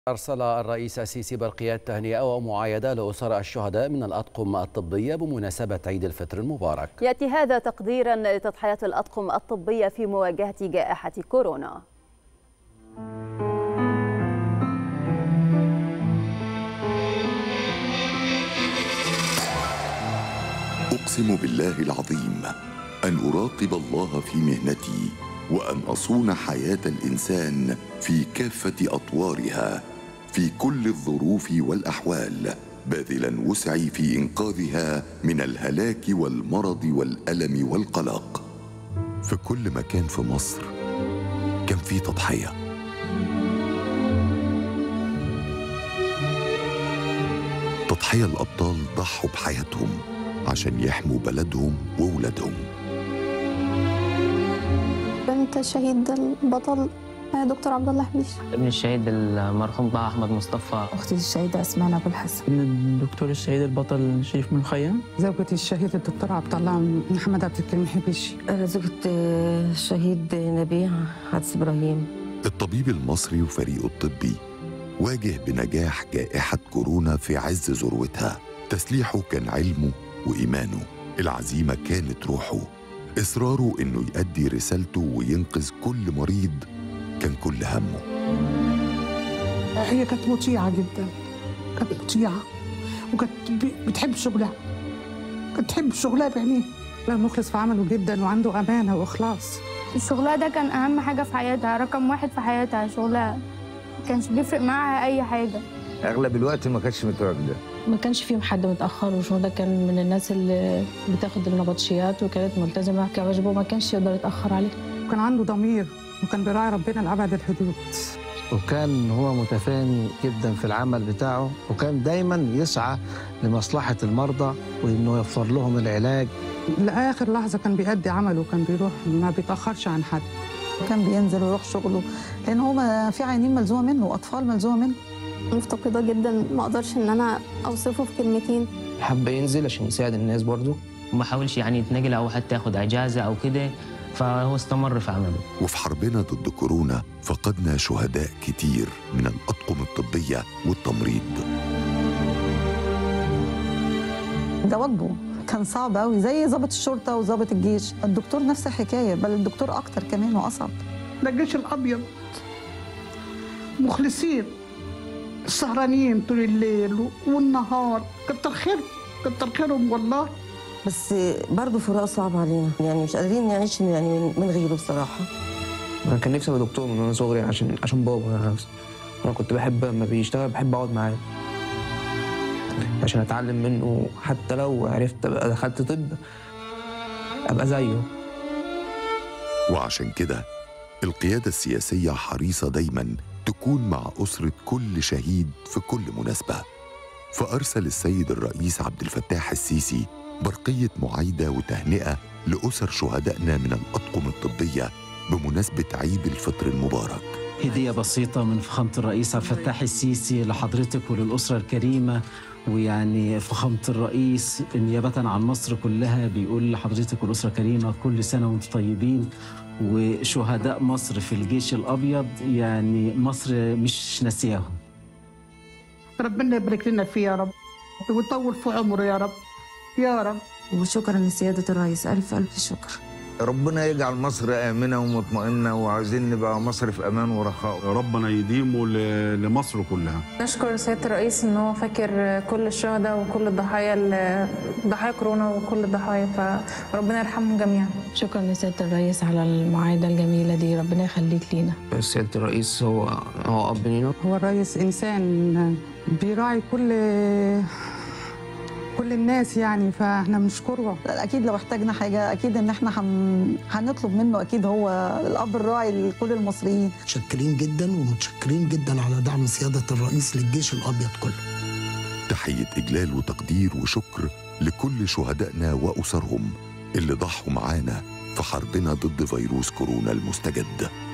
أرسل الرئيس السيسي برقيات تهنئة ومعايدة لأسر الشهداء من الأطقم الطبية بمناسبة عيد الفطر المبارك يأتي هذا تقديرا لتضحيات الأطقم الطبية في مواجهة جائحة كورونا أقسم بالله العظيم أن أراقب الله في مهنتي وأن أصون حياة الإنسان في كافة أطوارها في كل الظروف والأحوال باذلا وسعي في إنقاذها من الهلاك والمرض والألم والقلق في كل مكان في مصر كان في تضحية تضحية الأبطال ضحوا بحياتهم عشان يحموا بلدهم وولادهم بنت الشهيد البطل دكتور عبد الله حبيش ابن الشهيد المرحوم طه احمد مصطفى اختي الشهيده اسماء ابو الحسن ابن الدكتور الشهيد البطل شريف من خيام زوجتي الشهيد الدكتور عبد الله محمد عبد الكريم حبيشي انا زوجة الشهيد نبيه عدس ابراهيم الطبيب المصري وفريقه الطبي واجه بنجاح جائحة كورونا في عز ذروتها تسليحه كان علمه وإيمانه العزيمة كانت روحه إصراره إنه يؤدي رسالته وينقذ كل مريض كان كل همه هي كانت مطيعة جدا كانت مطيعة وكانت بتحب شغلها كانت تحب شغلها بعينيها لا مخلص في عمله جدا وعنده أمانة وإخلاص شغلها ده كان أهم حاجة في حياتها رقم واحد في حياتها شغلها ما كانش بيفرق معاها أي حاجة اغلب الوقت ما كانتش متواجده ما كانش فيهم حد متاخر وشو ده كان من الناس اللي بتاخد النبطشيات وكانت ملتزمه كواجبه وما كانش يقدر يتاخر عليه وكان عنده ضمير وكان بيراعي ربنا لأبعد الحدود وكان هو متفاني جدا في العمل بتاعه وكان دايما يسعى لمصلحة المرضى وإنه يوفر لهم العلاج لآخر لحظة كان بيأدي عمله وكان بيروح ما بيتأخرش عن حد كان بينزل ويروح شغله لأن هو في عيانين ملزومة منه وأطفال ملزومة منه مفتقدة جدا ما أقدرش إن أنا أوصفه في كلمتين حب ينزل عشان يساعد الناس برضه وما حاولش يعني يتنقل أو حتى ياخد إجازة أو كده فهو استمر في عمله وفي حربنا ضد كورونا فقدنا شهداء كتير من الأطقم الطبية والتمريض ده واجبه كان صعب قوي زي ضابط الشرطة وضابط الجيش الدكتور نفس الحكاية بل الدكتور أكتر كمان وأصعب ده الجيش الأبيض مخلصين سهرانين طول الليل والنهار كتر خيرهم كتر خيرهم والله بس برضه فراق صعب علينا يعني مش قادرين نعيش يعني من غيره بصراحه أنا كان نفسي أبقى دكتور من وأنا صغري عشان عشان بابا أنا نفسي أنا كنت بحب لما بيشتغل بحب أقعد معاه عشان أتعلم منه حتى لو عرفت أبقى دخلت طب أبقى زيه وعشان كده القيادة السياسية حريصة دايما تكون مع أسرة كل شهيد في كل مناسبة فأرسل السيد الرئيس عبد الفتاح السيسي برقية معايدة وتهنئة لأسر شهدائنا من الأطقم الطبية بمناسبة عيد الفطر المبارك هدية بسيطة من فخامة الرئيس عبد الفتاح السيسي لحضرتك وللأسرة الكريمة ويعني فخامة الرئيس نيابة عن مصر كلها بيقول لحضرتك والأسرة الكريمة كل سنة وانتم طيبين وشهداء مصر في الجيش الأبيض يعني مصر مش ناسياهم ربنا يبارك لنا فيه يا رب ويطول في عمره يا رب يا رب وشكرا لسياده الرئيس الف الف شكر ربنا يجعل مصر آمنة ومطمئنة وعايزين نبقى مصر في أمان ورخاء ربنا يديمه لمصر كلها نشكر سيادة الرئيس إن هو فاكر كل الشهداء وكل الضحايا ضحايا كورونا وكل الضحايا فربنا يرحمهم جميعا شكرا لسياده الرئيس على المعايده الجميله دي ربنا يخليك لينا سيادة الرئيس هو هو أب لينا هو الرئيس إنسان بيراعي كل كل الناس يعني فاحنا بنشكره اكيد لو احتاجنا حاجه اكيد ان احنا هن... هنطلب منه اكيد هو الاب الراعي لكل المصريين متشكرين جدا ومتشكرين جدا على دعم سياده الرئيس للجيش الابيض كله تحية إجلال وتقدير وشكر لكل شهدائنا وأسرهم اللي ضحوا معانا في حربنا ضد فيروس كورونا المستجد